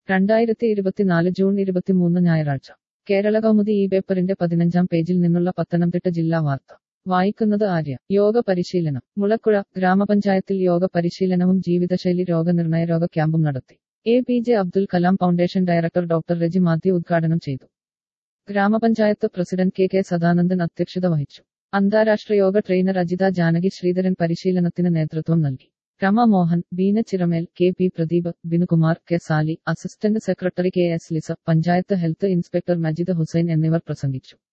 രണ്ടായിരത്തി ഇരുപത്തിനാല് ജൂൺ ഇരുപത്തിമൂന്ന് ഞായറാഴ്ച കേരള കൗമുദി ഈ പേപ്പറിന്റെ പതിനഞ്ചാം പേജിൽ നിന്നുള്ള പത്തനംതിട്ട ജില്ലാ വാർത്ത വായിക്കുന്നത് ആര്യ യോഗ പരിശീലനം മുളക്കുഴ ഗ്രാമപഞ്ചായത്തിൽ യോഗ പരിശീലനവും ജീവിതശൈലി രോഗനിർണയ രോഗ ക്യാമ്പും നടത്തി A P J Abdul Kalam foundation director doctor Reji Mathew ഉദ്ഘാടനം ചെയ്തു ഗ്രാമപഞ്ചായത്ത് പ്രസിഡന്റ് കെ കെ സദാനന്ദൻ അധ്യക്ഷത വഹിച്ചു അന്താരാഷ്ട്ര യോഗ ട്രെയിനർ അജിത ജാനകി ശ്രീധരൻ പരിശീലനത്തിന് നേതൃത്വം നൽകി Rema Mohan Beena Chiramel K P Pradeep Binukumar K Sali assistant secretary K S Lisa panchayat health inspector Majid Hussain എന്നിവർ പ്രസംഗിച്ചു